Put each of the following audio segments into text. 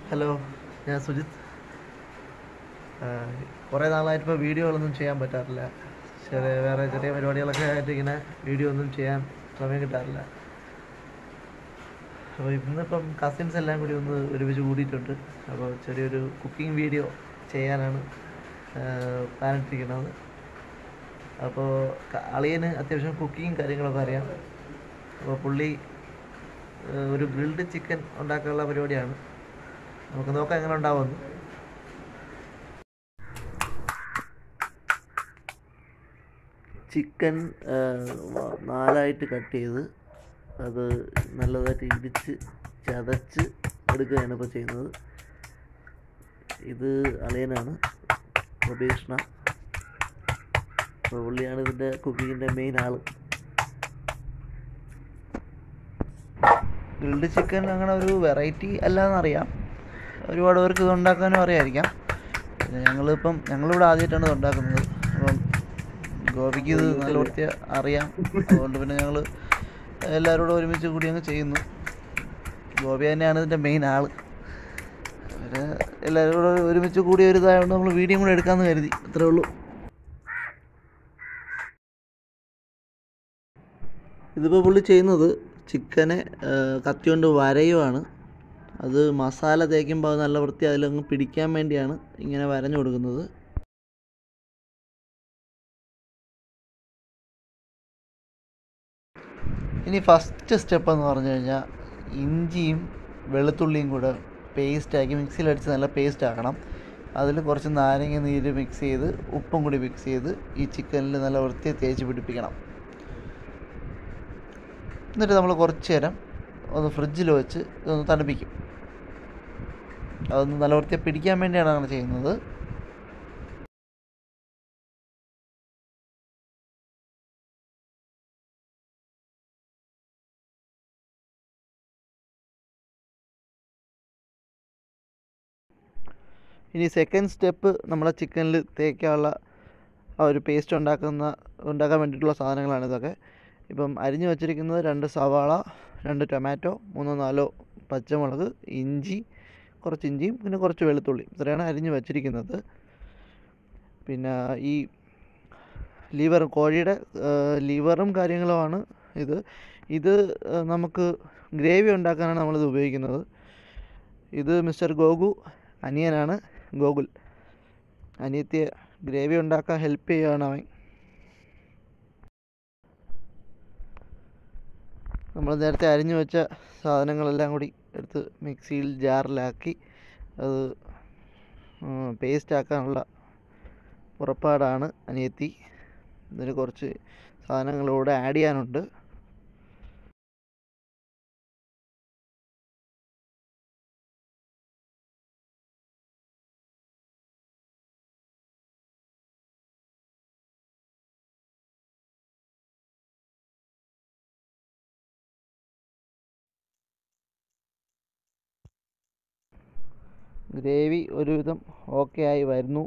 hello ഞാൻ സുജിത്ത് കുറേ നാളായിട്ട് ഇപ്പോൾ വീഡിയോകളൊന്നും ചെയ്യാൻ പറ്റാറില്ല ചെറിയ വേറെ ചെറിയ പരിപാടികളൊക്കെ ആയിട്ട് ഇങ്ങനെ വീഡിയോ ഒന്നും ചെയ്യാൻ സമയം കിട്ടാറില്ല അപ്പോൾ ഇന്നിപ്പം കസിൻസ് എല്ലാം കൂടി ഒന്ന് ഒരുമിച്ച് കൂടിയിട്ടുണ്ട് അപ്പോൾ ചെറിയൊരു കുക്കിംഗ് വീഡിയോ ചെയ്യാനാണ് പ്ലാൻ ഇട്ടിരിക്കുന്നത് അപ്പോൾ ക- അളിയന് അത്യാവശ്യം കുക്കിങ് കാര്യങ്ങളൊക്കെ അറിയാം അപ്പോൾ പുള്ളി ഏഹ്, ഒരു ഗ്രിൽഡ് ചിക്കൻ ഉണ്ടാക്കാനുള്ള പരിപാടിയാണ് നമുക്ക് നോക്കാം എങ്ങനെ ഉണ്ടാവുമെന്ന് ചിക്കൻ നാലായിട്ട് കട്ട് ചെയ്ത് അത് നല്ലതായിട്ട് ഇടിച്ച് ചതച്ച് എടുക്കുകയാണ് ഇപ്പോൾ ചെയ്യുന്നത് ഇത് അളിയനാണ് പ്രഭീഷണ അപ്പോൾ പുള്ളിയാണ് ഇതിൻ്റെ കുക്കിങ്ങിൻ്റെ മെയിൻ ആൾ ഗ്രിൽഡ് ചിക്കൻ അങ്ങനെ ഒരു വെറൈറ്റി അല്ലാന്നറിയാം ഒരുപാട് പേർക്ക് ഇത് ഉണ്ടാക്കാനും അറിയാമായിരിക്കാം പിന്നെ ഞങ്ങളിപ്പം ഞങ്ങളിവിടെ ആദ്യമായിട്ടാണ് ഇത് ഉണ്ടാക്കുന്നത് അപ്പം ഗോപിക്ക് ഇത് നല്ല വൃത്തി അറിയാം അതുകൊണ്ട് പിന്നെ ഞങ്ങൾ എല്ലാവരും കൂടെ ഒരുമിച്ച് കൂടി അങ്ങ് ചെയ്യുന്നു ഗോപി തന്നെയാണ് ഇതിൻ്റെ മെയിൻ ആൾ അവര് എല്ലാവരും കൂടെ ഒരുമിച്ച് കൂടി ഒരു ഇതായതുകൊണ്ട് നമ്മൾ വീഡിയോ കൂടെ എടുക്കാമെന്ന് കരുതി അത്രേ ഉള്ളൂ ഇതിപ്പോൾ പുള്ളി ചെയ്യുന്നത് ചിക്കനെ കത്തി കൊണ്ട് വരയുവാണ് അത് മസാല തേക്കുമ്പോൾ അത് നല്ല വൃത്തി അതിലങ്ങ് പിടിക്കാൻ വേണ്ടിയാണ് ഇങ്ങനെ വരഞ്ഞു കൊടുക്കുന്നത് ഇനി ഫസ്റ്റ് സ്റ്റെപ്പ് എന്ന് പറഞ്ഞു കഴിഞ്ഞാൽ ഇഞ്ചിയും വെളുത്തുള്ളിയും കൂടെ പേസ്റ്റാക്കി മിക്സിയിലടിച്ച് നല്ല പേസ്റ്റ് ആക്കണം അതിൽ കുറച്ച് നാരങ്ങ നീര് മിക്സ് ചെയ്ത് ഉപ്പും കൂടി മിക്സ് ചെയ്ത് ഈ ചിക്കനിൽ നല്ല വൃത്തി തേച്ച് പിടിപ്പിക്കണം എന്നിട്ട് നമ്മൾ കുറച്ച് നേരം ഒന്ന് ഫ്രിഡ്ജിൽ വെച്ച് ഇതൊന്ന് തണുപ്പിക്കും അതൊന്ന് നല്ല വൃത്തിയായി പിടിക്കാൻ വേണ്ടിയാണ് അങ്ങനെ ചെയ്യുന്നത് ഇനി സെക്കൻഡ് സ്റ്റെപ്പ് നമ്മളെ ചിക്കനിൽ തേക്കാനുള്ള ആ ഒരു പേസ്റ്റ് ഉണ്ടാക്കുന്ന ഉണ്ടാക്കാൻ വേണ്ടിയിട്ടുള്ള സാധനങ്ങളാണ് ഇതൊക്കെ ഇപ്പം അരിഞ്ഞു വച്ചിരിക്കുന്നത് രണ്ട് സവാള രണ്ട് ടൊമാറ്റോ മൂന്നോ നാലോ പച്ചമുളക് ഇഞ്ചി കുറച്ച് ഇഞ്ചിയും പിന്നെ കുറച്ച് വെളുത്തുള്ളി ഇത്രയാണ് അരിഞ്ഞു വച്ചിരിക്കുന്നത് പിന്നെ ഈ ലിവർ കോഴിയുടെ ലിവറും കാര്യങ്ങളുമാണ് ഇത് ഇത് ആ, നമുക്ക് ഗ്രേവി ഉണ്ടാക്കാനാണ് നമ്മളിത് ഉപയോഗിക്കുന്നത് ഇത് മിസ്റ്റർ ഗോകു അനിയനാണ് ഗോകുൽ അനിയത്തിയെ ഗ്രേവി ഉണ്ടാക്കാൻ ഹെൽപ്പ് ചെയ്യുകയാണ് അവൻ നമ്മൾ നേരത്തെ അരിഞ്ഞു വെച്ച സാധനങ്ങളെല്ലാം കൂടി എടുത്ത് മിക്സിയിൽ ജാറിലാക്കി അത് പേസ്റ്റ് ആക്കാനുള്ള പുറപ്പാടാണ് അനിയത്തി ഇതിന് കുറച്ച് സാധനങ്ങളൂടെ ആഡ് ചെയ്യാനുണ്ട് ഗ്രേവി ഒരുവിധം ഓക്കെ ആയി വരുന്നു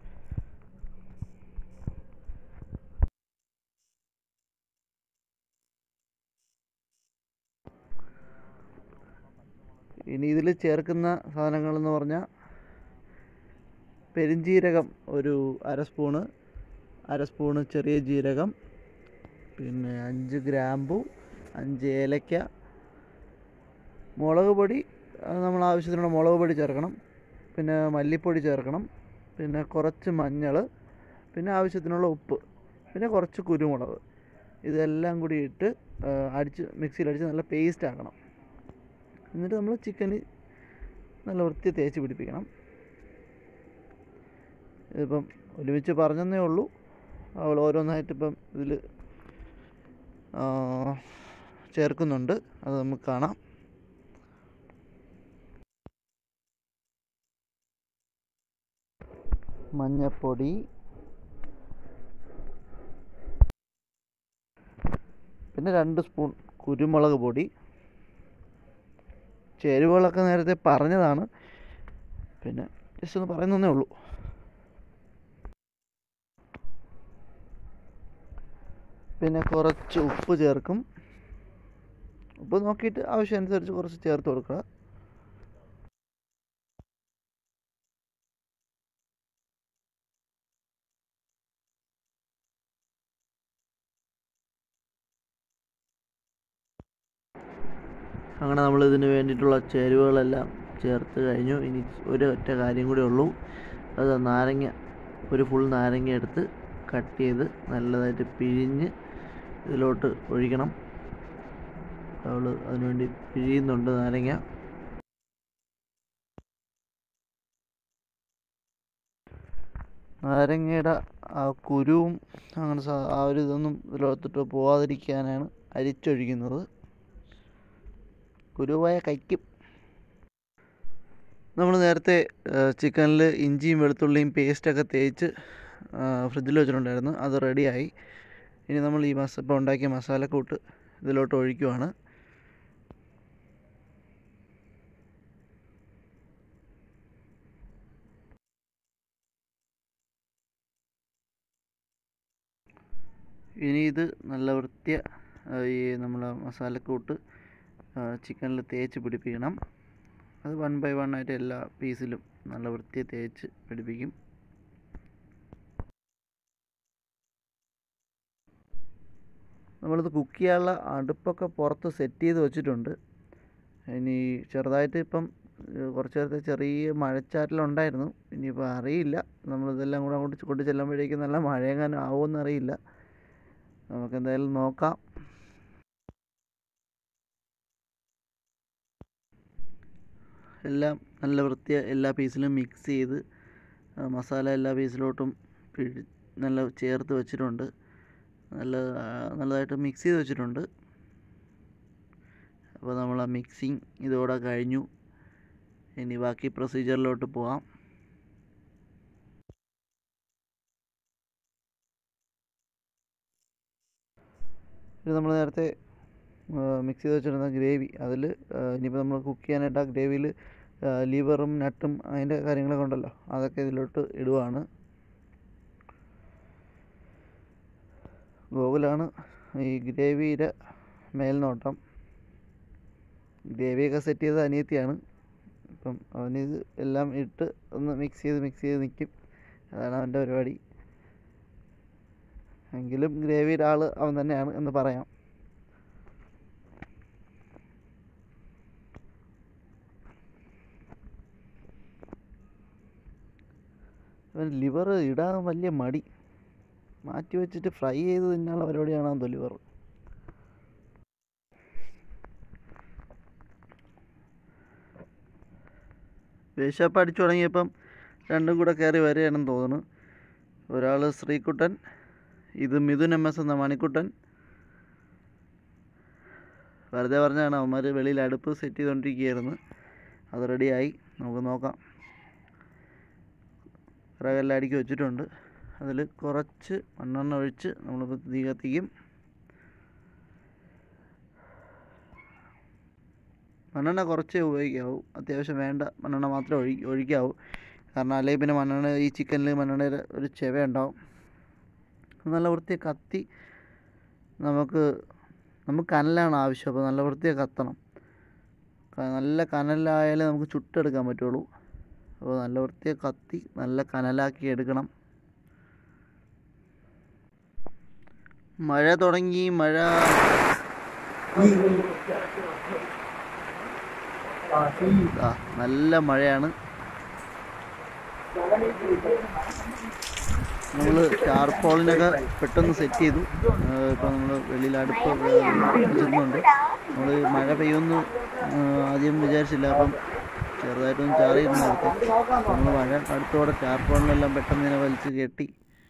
ഇനി ഇതിൽ ചേർക്കുന്ന സാധനങ്ങളെന്ന് പറഞ്ഞാൽ പെരിഞ്ജീരകം ഒരു അര സ്പൂണ് അര സ്പൂണ് ചെറിയ ജീരകം പിന്നെ അഞ്ച് ഗ്രാമ്പു അഞ്ച് ഏലക്ക മുളക് പൊടി അത് നമ്മൾ ആവശ്യത്തിനുള്ള മുളക് പൊടി ചേർക്കണം പിന്നെ മല്ലിപ്പൊടി ചേർക്കണം പിന്നെ കുറച്ച് മഞ്ഞൾ പിന്നെ ആവശ്യത്തിനുള്ള ഉപ്പ് പിന്നെ കുറച്ച് കുരുമുളക് ഇതെല്ലാം കൂടി ഇട്ട് ആ, അടിച്ച് മിക്സിയിൽ അടിച്ച് നല്ല പേസ്റ്റ് ആക്കണം എന്നിട്ട് നമ്മൾ ചിക്കന് നല്ല വൃത്തി തേച്ച് പിടിപ്പിക്കണം ഇതിപ്പം ഒരുമിച്ച് പറഞ്ഞതേ ഉള്ളൂ അവൾ ഓരോന്നായിട്ട് ഇപ്പം ഇതിൽ ചേർക്കുന്നുണ്ട് അത് നമുക്ക് കാണാം മഞ്ഞപ്പൊടി പിന്നെ രണ്ട് സ്പൂൺ കുരുമുളക് പൊടി ചേരുവകളൊക്കെ നേരത്തെ പറഞ്ഞതാണ് പിന്നെ ജസ്റ്റ് ഒന്ന് പറയുന്നതേ ഉള്ളൂ പിന്നെ കുറച്ച് ഉപ്പ് ചേർക്കും ഉപ്പ് നോക്കിയിട്ട് ആവശ്യമനുസരിച്ച് കുറച്ച് ചേർത്ത് കൊടുക്കുക അങ്ങനെ നമ്മൾ ഇതിന് വേണ്ടിയിട്ടുള്ള ചേരുവകളെല്ലാം ചേർത്ത് കഴിഞ്ഞു ഇനി ഒരു ഒറ്റ കാര്യം കൂടെ ഉള്ളൂ അത് നാരങ്ങ ഒരു ഫുൾ നാരങ്ങ എടുത്ത് കട്ട് ചെയ്ത് നല്ലതായിട്ട് പിഴിഞ്ഞ് ഇതിലോട്ട് ഒഴിക്കണം അവൾ അതിനുവേണ്ടി പിഴിയുന്നുണ്ട് നാരങ്ങ നാരങ്ങയുടെ ആ കുരുവും അങ്ങനെ സാ- ആ ഒരു ഇതൊന്നും ഇതിലോട്ടിട്ട് പോവാതിരിക്കാനാണ് അരിച്ചൊഴിക്കുന്നത് കുരുവായ കയ്ക്കും നമ്മൾ നേരത്തെ ചിക്കനിൽ ഇഞ്ചിയും വെളുത്തുള്ളിയും പേസ്റ്റൊക്കെ തേച്ച് ഫ്രിഡ്ജിൽ വെച്ചിട്ടുണ്ടായിരുന്നു അത് റെഡിയായി ഇനി നമ്മൾ ഈ മസ ഇപ്പോൾ ഉണ്ടാക്കിയ മസാലക്കൂട്ട് ഇതിലോട്ട് ഒഴിക്കുവാണ് ഇനി ഇത് നല്ല വൃത്തിയ ഈ നമ്മളെ മസാലക്കൂട്ട് ചിക്കനിൽ തേച്ച് പിടിപ്പിക്കണം അത് വൺ ബൈ വൺ ആയിട്ട് എല്ലാ പീസിലും നല്ല വൃത്തിയെ തേച്ച് പിടിപ്പിക്കും നമ്മളിത് കുക്ക് ചെയ്യാനുള്ള അടുപ്പൊക്കെ പുറത്ത് സെറ്റ് ചെയ്ത് വെച്ചിട്ടുണ്ട് ഇനി ചെറുതായിട്ട് ഇപ്പം ഏഹ് കുറച്ച് നേരത്തെ ചെറിയ മഴച്ചാറ്റലുണ്ടായിരുന്നു ഇനിയിപ്പോൾ അറിയില്ല നമ്മളിതെല്ലാം കൂടെ അങ്ങോട്ട് കൊണ്ട് ചെല്ലുമ്പോഴേക്കും നല്ല മഴയെങ്ങാനും ആവുമെന്ന് അറിയില്ല നമുക്ക് എന്തായാലും നോക്കാം എല്ലാം നല്ല വൃത്തിയ എല്ലാ പീസിലും മിക്സ് ചെയ്ത് ആ, മസാല എല്ലാ പീസിലോട്ടും പിഴി നല്ല ചേർത്ത് വെച്ചിട്ടുണ്ട് നല്ല ആ, നല്ലതായിട്ട് മിക്സ് ചെയ്ത് വെച്ചിട്ടുണ്ട് അപ്പോൾ നമ്മൾ ആ മിക്സിങ് ഇതോടെ കഴിഞ്ഞു ഇനി ബാക്കി പ്രൊസീജിയറിലോട്ട് പോവാം ഇത് നമ്മൾ നേരത്തെ മിക്സ് ചെയ്ത് വെച്ചിരുന്ന ഗ്രേവി അതിൽ ഇനിയിപ്പോൾ നമ്മൾ കുക്ക് ചെയ്യാനായിട്ട് ആ ഗ്രേവിയിൽ ലിവറും നട്ടും അതിൻ്റെ കാര്യങ്ങളൊക്കെ ഉണ്ടല്ലോ അതൊക്കെ ഇതിലോട്ട് ഇടുവാണ് ഗോകുലാണ് ഈ ഗ്രേവിയുടെ മേൽനോട്ടം ഗ്രേവിയൊക്കെ സെറ്റ് ചെയ്ത അനിയത്തിയാണ് അപ്പം അവനിത് എല്ലാം ഇട്ട് ഒന്ന് മിക്സ് ചെയ്ത് മിക്സ് ചെയ്ത് നിൽക്കും അതാണ് അവൻ്റെ പരിപാടി എങ്കിലും ഗ്രേവിയുടെ ആൾ അവൻ തന്നെയാണ് എന്ന് പറയാം അവൻ ലിവർ ഇടാൻ വലിയ മടി മാറ്റി വെച്ചിട്ട് ഫ്രൈ ചെയ്ത് തിന്നാനുള്ള പരിപാടിയാണ് എന്തോ ലിവർ വിശപ്പ് അടിച്ചു തുടങ്ങിയപ്പം രണ്ടും കൂടെ കയറി വരികയാണെന്ന് തോന്നുന്നു ഒരാൾ ശ്രീകുട്ടൻ ഇത് മിഥുൻ എം എസ് എന്ന മണിക്കുട്ടൻ വെറുതെ പറഞ്ഞാണ് അവന്മാർ വെളിയിൽ അടുപ്പ് സെറ്റ് ചെയ്തുകൊണ്ടിരിക്കുകയായിരുന്നു അത് റെഡിയായി നമുക്ക് നോക്കാം വിറകെല്ലാം അടുക്കി വെച്ചിട്ടുണ്ട് അതിൽ കുറച്ച് മണ്ണെണ്ണ ഒഴിച്ച് നമ്മളിപ്പോൾ തീ കത്തിക്കും മണ്ണെണ്ണ കുറച്ചേ ഉപയോഗിക്കാവൂ അത്യാവശ്യം വേണ്ട മണ്ണെണ്ണ മാത്രമേ ഒഴി ഒഴിക്കാവൂ കാരണം അല്ലെങ്കിൽ പിന്നെ മണ്ണെണ്ണ ഈ ചിക്കനിൽ മണ്ണെണ്ണയുടെ ഒരു ചെവ ഉണ്ടാവും നല്ല വൃത്തി കത്തി നമുക്ക് നമുക്ക് കനലാണ് ആവശ്യം അപ്പോൾ നല്ല വൃത്തിയായി കത്തണം ക- നല്ല കനലായാലേ നമുക്ക് ചുട്ടെടുക്കാൻ പറ്റുള്ളൂ അപ്പോൾ നല്ല വൃത്തിയായി കത്തി നല്ല കനലാക്കി എടുക്കണം മഴ തുടങ്ങി മഴ ആ നല്ല മഴയാണ് നമ്മൾ ടാർപോളിനൊക്കെ പെട്ടെന്ന് സെറ്റ് ചെയ്തു ഇപ്പോൾ നമ്മൾ വെളിയിൽ അടുപ്പ് വെച്ചിരുന്നുണ്ട് നമ്മൾ മഴ പെയ്യുമെന്ന് ആ, ആദ്യം വിചാരിച്ചില്ല അപ്പം ചെറുതായിട്ടൊന്ന് ചാറിയിരുന്നു അടുത്ത് നമ്മൾ മഴ അടുത്തോടെ ടാർപോളിനെല്ലാം പെട്ടെന്ന് ഇങ്ങനെ വലിച്ച് കെട്ടി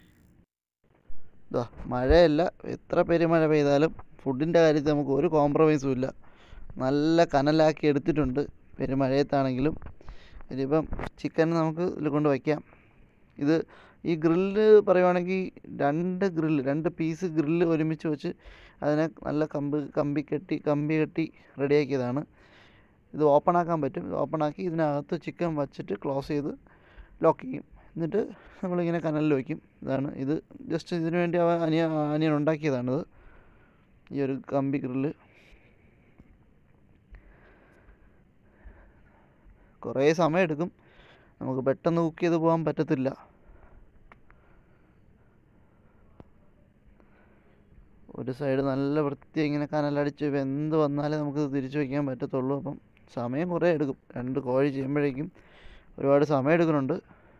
ഇതാ മഴയല്ല എത്ര പേര് മഴ പെയ്താലും ഫുഡിൻ്റെ കാര്യത്തിൽ നമുക്ക് ഒരു കോംപ്രമൈസും ഇല്ല നല്ല കനലാക്കി എടുത്തിട്ടുണ്ട് പെരുമഴയത്താണെങ്കിലും ഇനിയിപ്പം ചിക്കൻ നമുക്ക് ഇതിൽ കൊണ്ട് വയ്ക്കാം ഇത് ഈ ഗ്രില്ല് പറയുവാണെങ്കിൽ രണ്ട് ഗ്രില്ല് രണ്ട് പീസ് ഗ്രില്ല് ഒരുമിച്ച് വെച്ച് അതിനെ നല്ല കമ്പ് കമ്പി കെട്ടി കമ്പി കെട്ടി റെഡിയാക്കിയതാണ് ഇത് ഓപ്പൺ ആക്കാൻ പറ്റും ഇത് ഓപ്പൺ ആക്കി ഇതിനകത്ത് ചിക്കൻ വച്ചിട്ട് ക്ലോസ് ചെയ്ത് ലോക്ക് ചെയ്യും എന്നിട്ട് നമ്മളിങ്ങനെ കനലിൽ വയ്ക്കും ഇതാണ് ഇത് ജസ്റ്റ് ഇതിനു വേണ്ടി അവ അനിയ അനിയൻ ഉണ്ടാക്കിയതാണിത് ഈ ഒരു കമ്പി ഗ്രില്ല് കുറേ സമയമെടുക്കും നമുക്ക് പെട്ടെന്ന് കുക്ക് ചെയ്ത് പോകാൻ പറ്റത്തില്ല ഒരു സൈഡ് നല്ല വൃത്തി ഇങ്ങനെ കനലടിച്ച് വെന്ത് വന്നാലേ നമുക്ക് തിരിച്ചു വയ്ക്കാൻ പറ്റത്തുള്ളൂ അപ്പം സമയം കുറേ എടുക്കും രണ്ട് കോഴി ചെയ്യുമ്പോഴേക്കും ഒരുപാട് സമയം എടുക്കുന്നുണ്ട്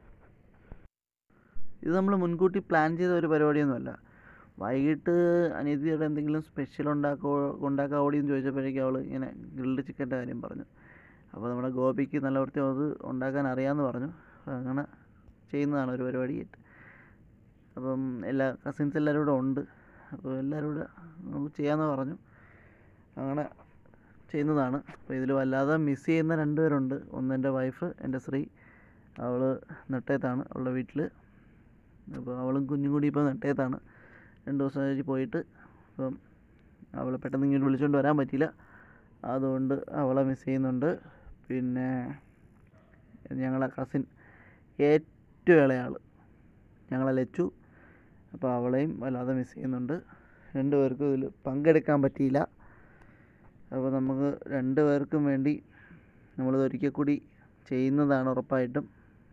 ഇത് നമ്മൾ മുൻകൂട്ടി പ്ലാൻ ചെയ്ത ഒരു പരിപാടിയൊന്നുമല്ല വൈകിട്ട് അനിയത്തിയുടെ എന്തെങ്കിലും സ്പെഷ്യൽ ഉണ്ടാക്കോ ഉണ്ടാക്കാവോടി എന്ന് ചോദിച്ചപ്പോഴേക്കും അവൾ ഇങ്ങനെ ഗ്രിൽഡ് ചിക്കൻ്റെ കാര്യം പറഞ്ഞു അപ്പോൾ നമ്മുടെ ഗോപിക്ക് നല്ല വൃത്തി അത് ഉണ്ടാക്കാൻ അറിയാമെന്ന് പറഞ്ഞു അപ്പോൾ അങ്ങനെ ചെയ്യുന്നതാണ് ഒരു പരിപാടിയായിട്ട് അപ്പം എല്ലാ കസിൻസ് എല്ലാവരും കൂടെ ഉണ്ട് അപ്പോൾ എല്ലാവരും കൂടെ നമുക്ക് ചെയ്യാമെന്ന് പറഞ്ഞു അങ്ങനെ ചെയ്യുന്നതാണ് അപ്പോൾ ഇതിൽ വല്ലാതെ മിസ് ചെയ്യുന്ന രണ്ട് പേരുണ്ട് ഒന്ന് എൻ്റെ വൈഫ് എൻ്റെ ശ്രീ അവൾ നെട്ടയത്താണ് അവളുടെ വീട്ടിൽ അപ്പോൾ അവളും കുഞ്ഞും കൂടി ഇപ്പോൾ നെട്ടയത്താണ് രണ്ട് ദിവസം കഴിഞ്ഞ് പോയിട്ട് അപ്പം അവളെ പെട്ടെന്ന് ഇങ്ങോട്ട് വിളിച്ചുകൊണ്ട് വരാൻ പറ്റിയില്ല അതുകൊണ്ട് അവളെ മിസ് ചെയ്യുന്നുണ്ട് പിന്നെ ഞങ്ങളെ കസിൻ ഏറ്റവും ഇളയാൾ ഞങ്ങളെ ലച്ചു അപ്പോൾ അവളെയും വല്ലാതെ മിസ് ചെയ്യുന്നുണ്ട് രണ്ട് പേർക്കും ഇതിൽ പങ്കെടുക്കാൻ പറ്റിയില്ല അപ്പോൾ നമുക്ക് രണ്ട് പേർക്കും വേണ്ടി നമ്മളിത് ഒരിക്കൽ കൂടി ചെയ്യുന്നതാണ് ഉറപ്പായിട്ടും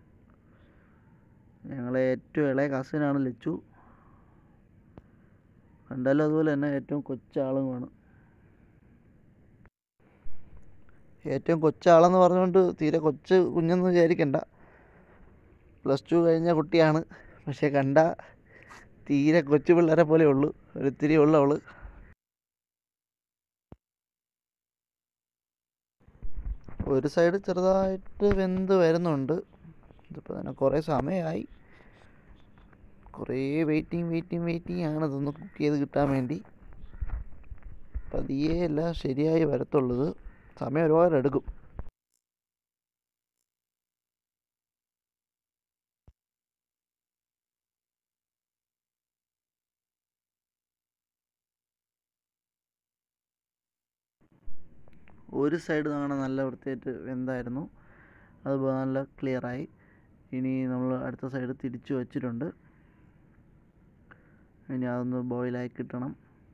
ഞങ്ങളെ ഏറ്റവും ഇളയ കസിനാണ് ലച്ചു കണ്ടാലും അതുപോലെ തന്നെ ഏറ്റവും കൊച്ചാളുമാണ് ഏറ്റവും കൊച്ചാളെന്ന് പറഞ്ഞുകൊണ്ട് തീരെ കൊച്ച് കുഞ്ഞെന്ന് വിചാരിക്കണ്ട പ്ലസ് ടു കഴിഞ്ഞ കുട്ടിയാണ് പക്ഷേ കണ്ട തീരെ കൊച്ചു പിള്ളേരെ പോലെ ഉള്ളൂ ഒരിത്തിരി ഉള്ളു അവള് ഒരു സൈഡ് ചെറുതായിട്ട് വെന്ത് വരുന്നുണ്ട് ഇതിപ്പോൾ തന്നെ കുറേ സമയമായി കുറേ വെയിറ്റിംഗ് വെയിറ്റിംഗ് വെയിറ്റിംഗ് ആണ് ഇതൊന്ന് കുക്ക് ചെയ്ത് കിട്ടാൻ വേണ്ടി പതിയെ എല്ലാം ശരിയായി വരത്തുള്ളത് സമയം ഒരുപാട് എടുക്കും ഒരു സൈഡ് കാണാൻ നല്ല വൃത്തിയായിട്ട് വെന്തായിരുന്നു അത് നല്ല ക്ലിയറായി ഇനി നമ്മൾ അടുത്ത സൈഡ് തിരിച്ചു വച്ചിട്ടുണ്ട് ഇനി അതൊന്ന് ബോയിലായി കിട്ടണം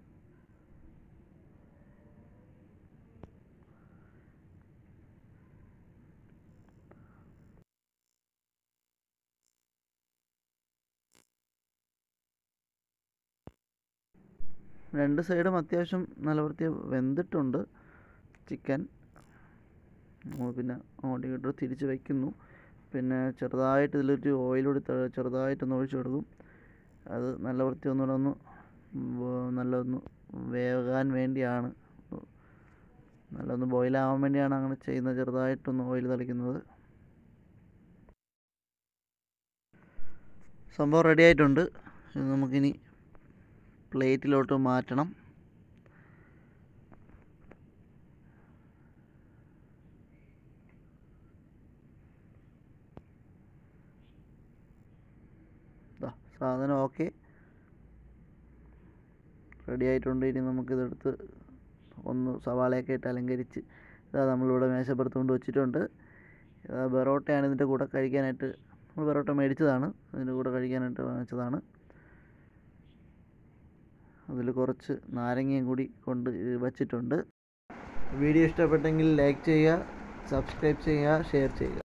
രണ്ട് സൈഡും അത്യാവശ്യം നല്ല വൃത്തി വെന്തിട്ടുണ്ട് ചിക്കൻ നമ്മൾ പിന്നെ അങ്ങോട്ടും ഇങ്ങോട്ടും തിരിച്ച് വയ്ക്കുന്നു പിന്നെ ചെറുതായിട്ട് ഇതിലൊരു ഓയിലൂടെ ചെറുതായിട്ടൊന്ന് ഒഴിച്ചു കൊടുക്കും അത് നല്ല വൃത്തി ഒന്നുകൂടെ ഒന്ന് നല്ല ഒന്ന് വേകാൻ വേണ്ടിയാണ് നല്ലൊന്ന് ബോയിലാവാൻ വേണ്ടിയാണ് അങ്ങനെ ചെയ്യുന്നത് ചെറുതായിട്ടൊന്ന് ഓയിൽ തളിക്കുന്നത് സംഭവം റെഡി ആയിട്ടുണ്ട് ഇത് നമുക്കിനി പ്ലേറ്റിലോട്ട് മാറ്റണം സാധനം ഓക്കെ റെഡി ആയിട്ടുണ്ട് ഇനി നമുക്കിതെടുത്ത് ഒന്ന് സവാളയൊക്കെ ഇട്ട് അലങ്കരിച്ച് ഇതാ നമ്മളിവിടെ മേശപ്പുറത്ത് കൊണ്ട് വെച്ചിട്ടുണ്ട് ഇതാ ബെറോട്ടയാണ് ഇതിൻ്റെ കൂടെ കഴിക്കാനായിട്ട് നമ്മൾ ബെറോട്ട മേടിച്ചതാണ് അതിൻ്റെ കൂടെ കഴിക്കാനായിട്ട് വാങ്ങിച്ചതാണ് അതിൽ കുറച്ച് നാരങ്ങയും കൂടി കൊണ്ട് വച്ചിട്ടുണ്ട് വീഡിയോ ഇഷ്ടപ്പെട്ടെങ്കിൽ ലൈക്ക് ചെയ്യുക സബ്സ്ക്രൈബ് ചെയ്യുക ഷെയർ ചെയ്യുക